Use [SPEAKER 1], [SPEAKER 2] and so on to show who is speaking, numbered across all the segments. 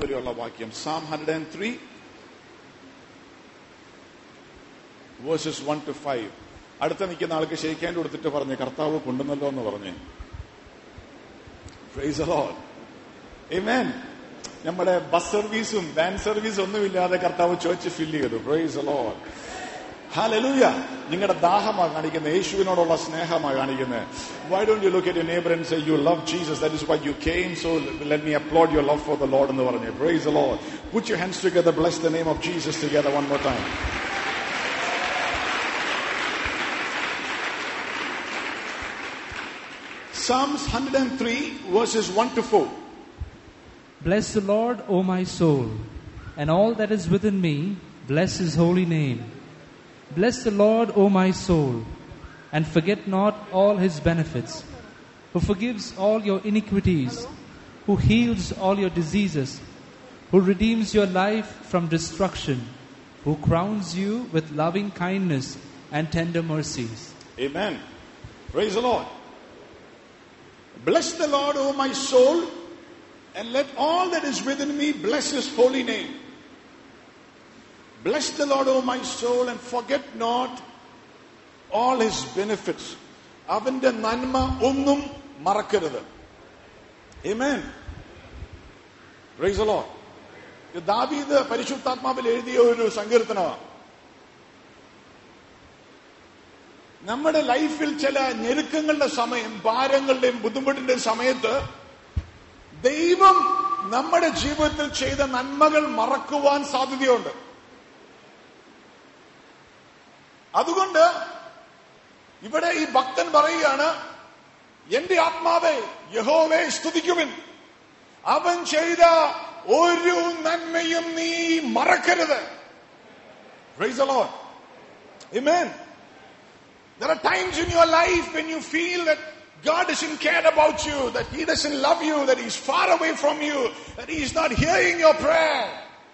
[SPEAKER 1] വരെയുള്ള വാക്യം Psalm hundred and three verses one two five അടുത്ത നിൽക്കുന്ന ആൾക്ക് ഷെയ്ക്കാൻ കൊടുത്തിട്ട് പറഞ്ഞ് കർത്താവ് കൊണ്ടുവന്നല്ലോ എന്ന് പറഞ്ഞ് Praise the Lord. Amen. നമ്മുടെ ബസ് സർവീസും വാൻ സർവീസും ഒന്നുമില്ലാതെ കർത്താവ് ചോദിച്ച് ഫില്ല് ചെയ്തു പ്രൈസ് ലോഡ് ഹാലലൂയ നിങ്ങളുടെ ദാഹമാണ് കാണിക്കുന്നത് യേശുവിനോടുള്ള സ്നേഹമാണ് കാണിക്കുന്നത് why don't you look at your neighbour and say you love Jesus that is why you came so let me applaud your love for the Lord എന്ന് പറഞ്ഞു praise Lord put you hands together bless the name of Jesus together one more time Psalms 103 verses 1 to 4.
[SPEAKER 2] Bless the Lord, O my soul, and all that is within me, bless his holy name. Bless the Lord, O my soul, and forget not all his benefits, who forgives all your iniquities, who heals all your diseases, who redeems your life from destruction, who crowns you with loving kindness and tender mercies.
[SPEAKER 1] Amen. Praise the Lord. Bless the Lord, O my soul, and let all that is within me bless his holy name. Bless the Lord, O my soul, and forget not all his benefits. അവന്റെ നന്മ ഒന്നും മറക്കരുത് Amen. Praise the Lord. ഇത് ദാവീദ് പരിശുദ്ധാത്മാവിൽ എഴുതിയ ഒരു സങ്കീർത്തനമാണ് നമ്മുടെ ലൈഫിൽ ചില ഞെരുക്കങ്ങളുടെ സമയം ഭാരങ്ങളുടെയും ബുദ്ധിമുട്ടിന്റെയും സമയത്ത് ദൈവം നമ്മുടെ ജീവിതത്തിൽ ചെയ്ത നന്മകൾ മറക്കുവാൻ സാധ്യതയുണ്ട് അതുകൊണ്ട് ഇവിടെ ഈ ഭക്തൻ പറയുകയാണ് എന്റെ ആത്മാവെ യഹോവെ സ്തുതിക്കുവിൻ അവൻ ചെയ്ത ഒരു നന്മയും നീ മറക്കരുത് Praise the Lord. Amen. There are times in your life when you feel that God doesn't care about you, that He doesn't love you, that He's far away from you, that He's not hearing your prayer.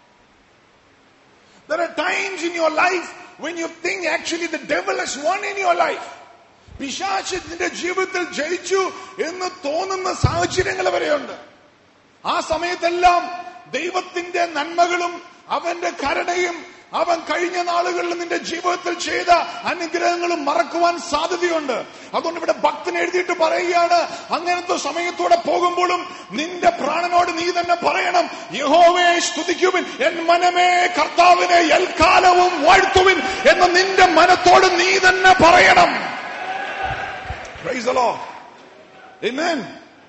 [SPEAKER 1] There are times in your life when you think actually the devil has won in your life. പിശാച് നിന്റെ ജീവിതത്തിൽ ജയിച്ചു എന്ന് തോന്നുന്ന സാഹചര്യങ്ങൾ വരെയുണ്ട് ആ സമയത്തെല്ലാം ദൈവത്തിന്റെ നന്മകളും അവന്റെ കരുണയും അവൻ കഴിഞ്ഞ നാളുകളിൽ നിന്റെ ജീവിതത്തിൽ ചെയ്ത അനുഗ്രഹങ്ങളും മറക്കുവാൻ സാധ്യതയുണ്ട് അതുകൊണ്ട് ഇവിടെ ഭക്തൻ എഴുതിയിട്ട് പറയുകയാണ് അങ്ങനത്തെ സമയത്തൂടെ പോകുമ്പോഴും നിന്റെ പ്രാണനോട് നീ തന്നെ പറയണം യഹോവയെ സ്തുതിക്കുവിൻ എൻ മനമേ കർത്താവിനെ എൽക്കാലവും വാഴ്ത്തുവിൻ എന്ന് നിന്റെ മനത്തോട് നീ തന്നെ പറയണം Praise the Lord. Amen.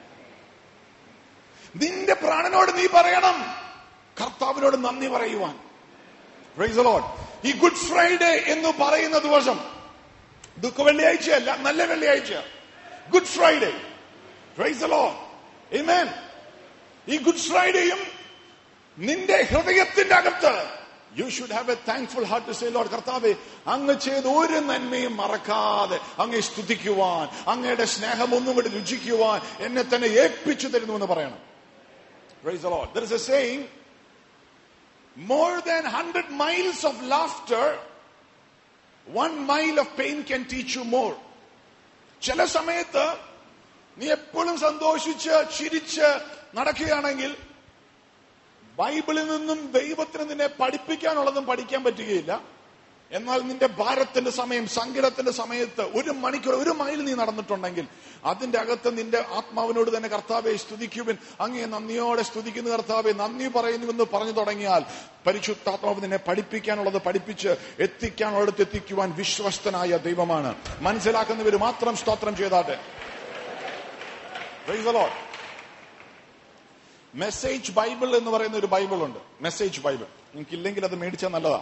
[SPEAKER 1] നിന്റെ പ്രാണനോട് നീ പറയണം കർത്താവിനോട് നന്ദി പറയുവാൻ Praise the Lord. ഈ ഗുഡ് ഫ്രൈഡേ എന്ന് പറയുന്ന ദിവസം ദുഃഖ വെള്ളിയാഴ്ചയല്ല നല്ല വെള്ളിയാഴ്ച Good Friday Praise the Lord. Amen. ഈ ഗുഡ് ഫ്രൈഡേയും നിന്റെ ഹൃദയത്തിന്റെ അകത്ത് you should have a thankful heart to say Lord കർത്താവെ അങ്ങ് ചെയ്ത ഒരു നന്മയും മറക്കാതെ അങ്ങേ സ്തുതിക്കുവാൻ അങ്ങയുടെ സ്നേഹം ഒന്നും കൂടി രുചിക്കുവാൻ എന്നെ തന്നെ ഏൽപ്പിച്ചു തരുന്നു എന്ന് പറയണം Praise the Lord. There is a saying, more than 100 miles of laughter, one mile of pain can teach you more. ചില സമയത്ത് നീ എപ്പോഴും സന്തോഷിച്ച് ചിരിച്ച് നടക്കുകയാണെങ്കിൽ ബൈബിളിൽ നിന്നും ദൈവത്തിന് നിന്നെ പഠിപ്പിക്കാനുള്ളതും പഠിക്കാൻ പറ്റുകയില്ല എന്നാൽ നിന്റെ ഭാരത്തിന്റെ സമയം സങ്കടത്തിന്റെ സമയത്ത് ഒരു മണിക്കൂർ ഒരു മൈൽ നീ നടന്നിട്ടുണ്ടെങ്കിൽ അതിന്റെ അകത്ത് നിന്റെ ആത്മാവിനോട് തന്നെ കർത്താവെ സ്തുതിക്കുവിൻ അങ്ങേ നന്ദിയോടെ സ്തുതിക്കുന്ന കർത്താവെ നന്ദി പറയുന്നുവെന്ന് പറഞ്ഞു തുടങ്ങിയാൽ പരിശുദ്ധാത്മാവ് നിന്നെ പഠിപ്പിക്കാനുള്ളത് പഠിപ്പിച്ച് എത്തിക്കാനുള്ളത് എത്തിക്കുവാൻ വിശ്വസ്തനായ ദൈവമാണ് മനസ്സിലാക്കുന്നവർ മാത്രം സ്തോത്രം ചെയ്താട്ടെ Praise the Lord. Message Bible എന്ന് പറയുന്ന ഒരു ബൈബിൾ ഉണ്ട് മെസ്സേജ് ബൈബിൾ നിങ്ങൾക്കില്ലെങ്കിൽ അത് മേടിച്ചാൽ നല്ലതാ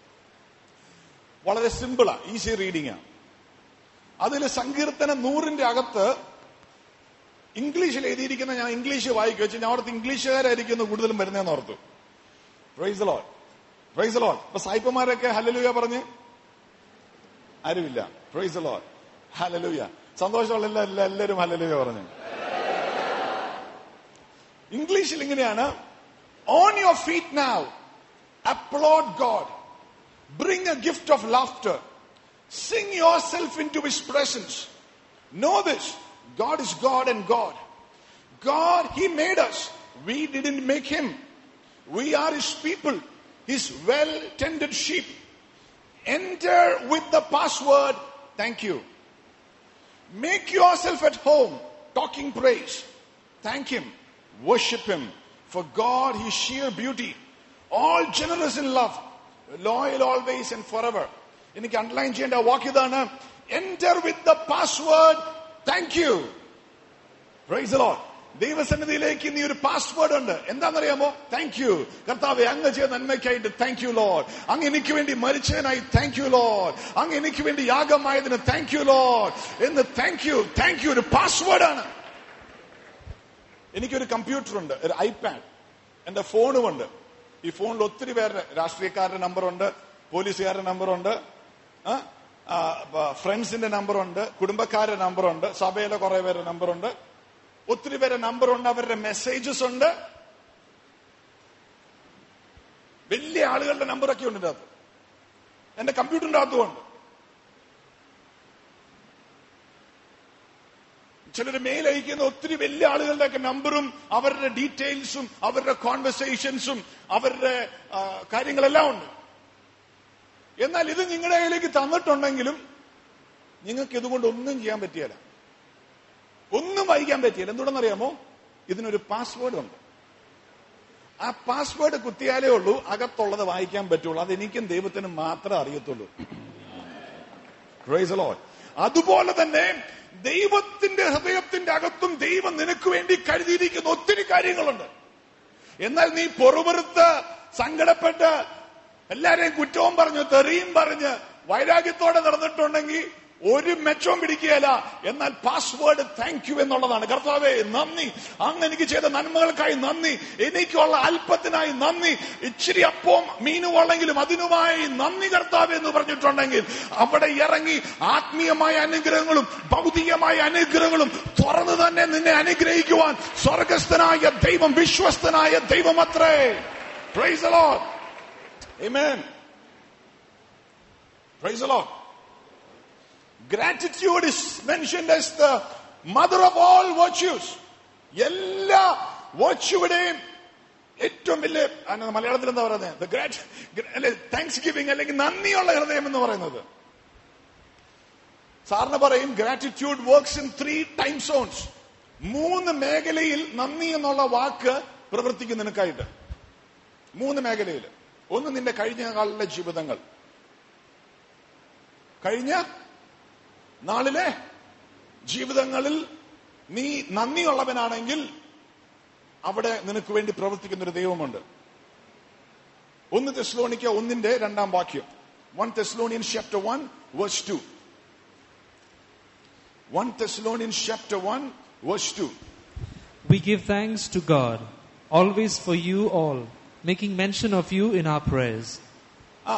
[SPEAKER 1] വളരെ സിമ്പിളാ ഈസി റീഡിംഗ് അതിൽ സങ്കീർത്തനം നൂറിന്റെ അകത്ത് ഇംഗ്ലീഷിൽ എഴുതിയിരിക്കുന്ന ഞാൻ ഇംഗ്ലീഷ് വായിക്കും വെച്ച് ഞാൻ ഓർത്ത് ഇംഗ്ലീഷുകാരായിരിക്കും കൂടുതലും വരുന്നതെന്ന് ഓർത്തു പ്രൈസ് ലോൺ പ്രൈസ് ലോൺ ഇപ്പൊ സായിപ്പന്മാരൊക്കെ ഹലലുയ പറഞ്ഞ് ആരുമില്ല പ്രൈസ് ലോൺ ഹലലുയ സന്തോഷമുള്ള എല്ലാ എല്ലാവരും ഹലലുയ പറഞ്ഞു ഇംഗ്ലീഷിൽ ഇങ്ങനെയാണ് on your feet now applaud God bring a gift of laughter sing yourself into his presence know this God is God and God God, He made us. We didn't make Him. We are his people, his well tended sheep. Enter with the password, thank you. Make yourself at home, talking praise. Thank him, worship him. For God, his sheer beauty, all generous in love, loyal always and forever. എനിക്ക് underline ചെയ്യേണ്ട വാക്ക് ഇതാണ് enter with the password thank you praise Lord ദൈവസന്നിധിയിലേക്ക് നീ ഒരു password ഉണ്ട് എന്താണെന്നറിയാമോ thank you കർത്താവെ അങ്ങ് ചെയ്ത നന്മയ്ക്കായിട്ട് താങ്ക് യു ലോഡ് അങ്ങ് എനിക്ക് വേണ്ടി മരിച്ചതിനായി താങ്ക് യു ലോഡ് അങ്ങ് എനിക്ക് വേണ്ടി യാഗമായതിന് താങ്ക് യു ലോഡ് എന്ന് താങ്ക് യു താങ്ക് യു ഒരു പാസ്വേഡാണ് എനിക്കൊരു കമ്പ്യൂട്ടർ ഉണ്ട് ഒരു ഐപാഡ് എന്റെ ഫോണുമുണ്ട് ഈ ഫോണിൽ ഒത്തിരി പേരുടെ രാഷ്ട്രീയക്കാരുടെ നമ്പറുണ്ട് പോലീസുകാരുടെ നമ്പറുണ്ട് ഫ്രണ്ട്സിന്റെ നമ്പറുണ്ട് കുടുംബക്കാരുടെ നമ്പറുണ്ട് സഭയിലെ കുറെ പേരുടെ നമ്പറുണ്ട് ഒത്തിരി പേരുടെ നമ്പറുണ്ട് അവരുടെ മെസ്സേജസ് ഉണ്ട് വലിയ ആളുകളുടെ നമ്പറൊക്കെ ഉണ്ട് ഇതിനകത്ത് എന്റെ കമ്പ്യൂട്ടറിന്റെ അകത്തുമുണ്ട് ചിലർ മെയിൽ അയക്കുന്ന ഒത്തിരി വലിയ ആളുകളുടെയൊക്കെ നമ്പറും അവരുടെ ഡീറ്റെയിൽസും അവരുടെ കോൺവെർസേഷൻസും അവരുടെ ആ, കാര്യങ്ങളെല്ലാം ഉണ്ട് എന്നാൽ ഇത് നിങ്ങളുടെ കയ്യിലേക്ക് തന്നിട്ടുണ്ടെങ്കിലും നിങ്ങൾക്ക് ഇതുകൊണ്ട് ഒന്നും ചെയ്യാൻ പറ്റിയല്ല ഒന്നും വായിക്കാൻ പറ്റിയില്ല എന്തുകൊണ്ടെന്നറിയാമോ ഇതിനൊരു പാസ്വേഡ് ഉണ്ട് ആ പാസ്വേഡ് കുത്തിയാലേ ഉള്ളൂ അകത്തുള്ളത് വായിക്കാൻ പറ്റുള്ളൂ അത് എനിക്കും ദൈവത്തിനും മാത്രമേ അറിയത്തുള്ളൂ Praise the Lord. അതുപോലെ തന്നെ ദൈവത്തിന്റെ ഹൃദയത്തിന്റെ അകത്തും ദൈവം നിനക്ക് വേണ്ടി കരുതിയിരിക്കുന്ന ഒത്തിരി കാര്യങ്ങളുണ്ട് എന്നാൽ നീ പൊറുപെറുത്ത് സങ്കടപ്പെട്ട് എല്ലാരെയും കുറ്റവും പറഞ്ഞു തെറിയും പറഞ്ഞ് വൈരാഗ്യത്തോടെ നടന്നിട്ടുണ്ടെങ്കിൽ ഒരു മെച്ചവും പിടിക്കുകയല്ല എന്നാൽ പാസ്വേഡ് താങ്ക് യു എന്നുള്ളതാണ് കർത്താവേ നന്ദി അങ്ങ് എനിക്ക് ചെയ്ത നന്മകൾക്കായി നന്ദി എനിക്കുള്ള അല്പത്തിനായി നന്ദി ഇച്ചിരി അപ്പവും മീനും ഉള്ളെങ്കിലും അതിനുമായി നന്ദി കർത്താവ് എന്ന് പറഞ്ഞിട്ടുണ്ടെങ്കിൽ അവിടെ ഇറങ്ങി ആത്മീയമായ അനുഗ്രഹങ്ങളും ഭൗതികമായ അനുഗ്രഹങ്ങളും തുറന്നു തന്നെ നിന്നെ അനുഗ്രഹിക്കുവാൻ സ്വർഗസ്ഥനായ ദൈവം വിശ്വസ്തനായ ദൈവം അത്രേ praise the Lord. Amen. Praise the Lord. Gratitude is mentioned as the mother of all virtues. എല്ലാ വർച്ചുവിടെയും ഏറ്റവും വലിയ ആ, മലയാളത്തിൽ എന്താ പറയുന്നത് The grat- gra- അല്ലെ താങ്ക്സ് ഗിവിംഗ് അല്ലെങ്കിൽ നന്ദിയുള്ള ഹൃദയം എന്ന് പറയുന്നത് സാറിന് പറയും gratitude works in three time zones മൂന്ന് മേഖലയിൽ നന്ദി എന്നുള്ള വാക്ക് പ്രവർത്തിക്കും നിനക്കായിട്ട് മൂന്ന് മേഖലയിൽ ഒന്ന് നിന്റെ കഴിഞ്ഞ കാലിലെ ജീവിതങ്ങൾ കഴിഞ്ഞ നാളിലെ ജീവിതങ്ങളിൽ നീ നന്ദിയുള്ളവനാണെങ്കിൽ അവിടെ നിനക്ക് വേണ്ടി പ്രവർത്തിക്കുന്ന ഒരു ദൈവമുണ്ട് ഒന്ന് തെസ്ലോണിക്ക ഒന്നിന്റെ രണ്ടാം വാക്യം one Thessalonian chapter one verse two one Thessalonian chapter one verse two
[SPEAKER 2] We give thanks to God, always for you all, making mention of you in our prayers.
[SPEAKER 1] ആ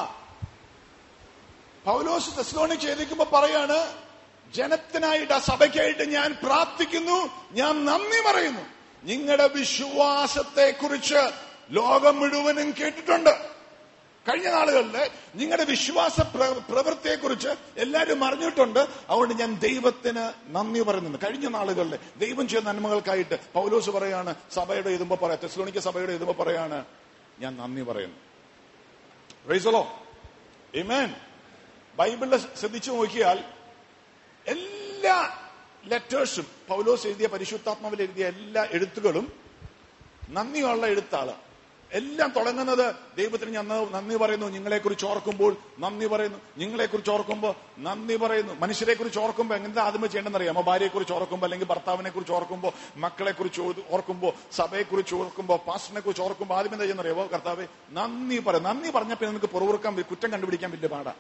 [SPEAKER 1] പൗലോസ് തെസ്ലോണിക്ക് എഴുതിക്കുമ്പോ പറയാണ് ജനത്തിനായിട്ട് ആ സഭയ്ക്കായിട്ട് ഞാൻ പ്രാർത്ഥിക്കുന്നു ഞാൻ നന്ദി പറയുന്നു നിങ്ങളുടെ വിശ്വാസത്തെ കുറിച്ച് ലോകം മുഴുവനും കേട്ടിട്ടുണ്ട് കഴിഞ്ഞ നാളുകളിൽ നിങ്ങളുടെ വിശ്വാസ പ്രവൃത്തിയെ കുറിച്ച് എല്ലാവരും അറിഞ്ഞിട്ടുണ്ട് അതുകൊണ്ട് ഞാൻ ദൈവത്തിന് നന്ദി പറയുന്നു കഴിഞ്ഞ നാളുകളിൽ ദൈവം ചെയ്ത നന്മകൾക്കായിട്ട് പൗലോസ് പറയാണ് സഭയുടെ എഴുതുമ്പോ പറയാം തെസ്ലോണിക്ക സഭയുടെ എഴുതുമ്പോ പറയാണ് ഞാൻ നന്ദി പറയുന്നു റൈസലോ Amen. ബൈബിളിൽ ശ്രദ്ധിച്ചു നോക്കിയാൽ എല്ലാ ലെറ്റേഴ്സും പൗലോസ് എഴുതിയ പരിശുദ്ധാത്മാവിൽ എഴുതിയ എല്ലാ എഴുത്തുകളും നന്ദിയുള്ള എഴുത്താണ് എല്ലാം തുടങ്ങുന്നത് ദൈവത്തിന് ഞാൻ നന്ദി പറയുന്നു നിങ്ങളെക്കുറിച്ച് ഓർക്കുമ്പോൾ നന്ദി പറയുന്നു നിങ്ങളെക്കുറിച്ച് ഓർക്കുമ്പോൾ നന്ദി പറയുന്നു മനുഷ്യരെ കുറിച്ച് ഓർക്കുമ്പോൾ എങ്ങനത്തെ ആദ്യമേ ചെയ്യേണ്ടെന്ന് അറിയാമോ ഭാര്യയെ കുറിച്ച് ഓർക്കുമ്പോൾ അല്ലെങ്കിൽ ഭർത്താവിനെ കുറിച്ച് ഓർക്കുമ്പോൾ മക്കളെ കുറിച്ച് ഓർക്കുമ്പോൾ സഭയെ കുറിച്ച് ഓർക്കുമ്പോൾ പാസ്റ്ററിനെ കുറിച്ച് ഓർക്കുമ്പോൾ ആദ്യം എന്താ ചെയ്യുന്നറിയാമോ കർത്താവെ നന്ദി പറയും നന്ദി പറഞ്ഞപ്പോൾ നിനക്ക് പുറവുറുക്കാൻ കുറ്റം കണ്ടുപിടിക്കാൻ വലിയ പാടാ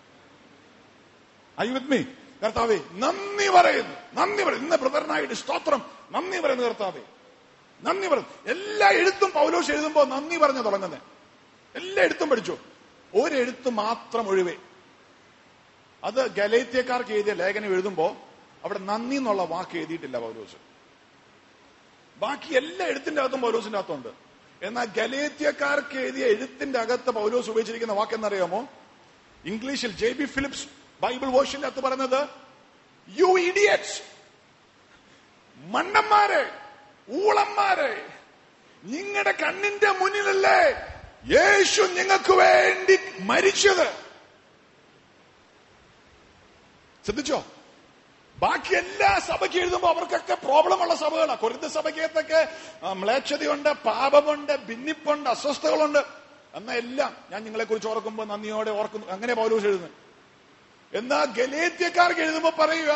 [SPEAKER 1] ഐ വിത്ത് മീ കർത്താവെ നന്ദി പറയുന്നു നന്ദി പറയുന്നു ഇന്ന് ബ്രദറിനായിട്ട് സ്തോത്രം നന്ദി പറയുന്നു കർത്താവെ നന്ദി പറയുന്നു എല്ലാ എഴുത്തും പൗലോസ് എഴുതുമ്പോ നന്ദി പറഞ്ഞു തുടങ്ങുന്നത് എല്ലാ എഴുത്തും പഠിച്ചു ഒരെഴുത്ത് മാത്രം ഒഴിവേ അത് ഗലേത്യക്കാർക്ക് എഴുതിയ ലേഖനം എഴുതുമ്പോ അവിടെ നന്ദി എന്നുള്ള വാക്ക് എഴുതിയിട്ടില്ല പൗലോസ് ബാക്കി എല്ലാ എഴുത്തിന്റെ അകത്തും പൗലോസിന്റെ അകത്തുണ്ട് എന്നാൽ ഗലേത്യക്കാർക്ക് എഴുതിയ എഴുത്തിന്റെ അകത്ത് പൗലോസ് ഉപയോഗിച്ചിരിക്കുന്ന വാക്ക് എന്നറിയാമോ ഇംഗ്ലീഷിൽ ജെ ബി ഫിലിപ്സ് ബൈബിൾ വേർഷന്റെ അകത്ത് പറയുന്നത് യു ഇഡിയറ്റ്സ് മണ്ണന്മാരെ ഊളന്മാരെ നിങ്ങളുടെ കണ്ണിന്റെ മുന്നിലല്ലേ യേശു നിങ്ങൾക്ക് വേണ്ടി മരിച്ചത് ശ്രദ്ധിച്ചോ ബാക്കി എല്ലാ സഭയ്ക്ക് എഴുതുമ്പോ അവർക്കൊക്കെ പ്രോബ്ലം ഉള്ള സഭകളാണ് കൊരിന്ത സഭയ്ക്കകത്തൊക്കെ ആ, മ്ലേച്ഛതയുണ്ട് പാപമുണ്ട് ഭിന്നിപ്പുണ്ട് അസ്വസ്ഥതകളുണ്ട് എന്നാ എല്ലാം ഞാൻ നിങ്ങളെ കുറിച്ച് ഓർക്കുമ്പോ നന്ദിയോടെ ഓർക്കുന്നു അങ്ങനെ പൗലോസ് എഴുതുന്നത് എന്നാ ഗലേത്യക്കാർക്ക് എഴുതുമ്പോ പറയുക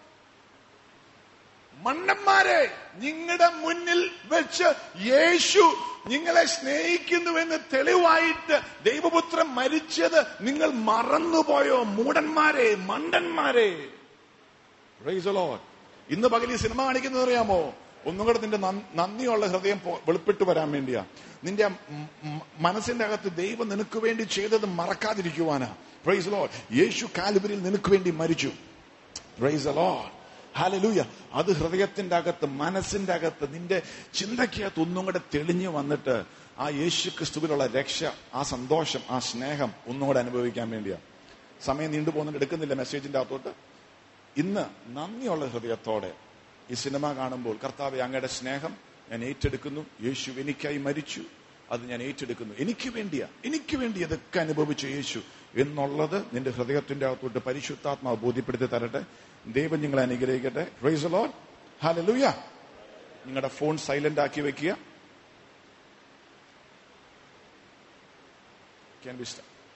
[SPEAKER 1] മണ്ണന്മാരെ നിങ്ങളുടെ മുന്നിൽ വെച്ച് യേശു നിങ്ങളെ സ്നേഹിക്കുന്നുവെന്ന് തെളിവായിട്ട് ദൈവപുത്രൻ മരിച്ചത് നിങ്ങൾ മറന്നുപോയോ മൂടന്മാരെ മണ്ടന്മാരെ Praise the Lord. ഇന്ന് പകൽ ഈ സിനിമ കാണിക്കുന്നത് അറിയാമോ ഒന്നും കൂടെ നിന്റെ നന്ദി- നന്ദിയുള്ള ഹൃദയം പോ- വെളിപ്പെട്ട് വരാൻ വേണ്ടിയാ നിന്റെ മ- മ- മനസ്സിന്റെ അകത്ത് ദൈവം നിനക്ക് വേണ്ടി ചെയ്തത് മറക്കാതിരിക്കുവാനാ പ്രൈസ് ലോഡ് യേശു കാലുബരിൽ നിനക്ക് വേണ്ടി മരിച്ചു പ്രൈസ് ലോഡ് ഹാലലൂയ അത് ഹൃദയത്തിന്റെ അകത്ത് മനസ്സിന്റെ അകത്ത് നിന്റെ ചിന്തയ്ക്കകത്ത് ഒന്നും കൂടെ തെളിഞ്ഞു വന്നിട്ട് ആ യേശു ക്രിസ്തുവിലുള്ള രക്ഷ ആ സന്തോഷം ആ സ്നേഹം ഒന്നും കൂടെ അനുഭവിക്കാൻ വേണ്ടിയാ സമയം നീണ്ടുപോകുന്നുണ്ട് എടുക്കുന്നില്ല മെസ്സേജിന്റെ അകത്തോട്ട് ഇന്ന് നന്ദിയുള്ള ഹൃദയത്തോടെ ഈ സിനിമ കാണുമ്പോൾ കർത്താവ് അങ്ങയുടെ സ്നേഹം ഞാൻ ഏറ്റെടുക്കുന്നു യേശു എനിക്കായി മരിച്ചു അത് ഞാൻ ഏറ്റെടുക്കുന്നു എനിക്ക് വേണ്ടിയാ എനിക്ക് വേണ്ടി ഇതൊക്കെ അനുഭവിച്ചു യേശു എന്നുള്ളത് നിന്റെ ഹൃദയത്തിന്റെ അകത്തോട്ട് പരിശുദ്ധാത്മാവ് ബോധ്യപ്പെടുത്തി തരട്ടെ ദൈവം നിങ്ങളെ അനുഗ്രഹിക്കട്ടെ പ്രൈസ് ലോൺ ഹാലലൂയ നിങ്ങളുടെ ഫോൺ സൈലന്റ് ആക്കി വെക്കുക ക്യാൻ ബി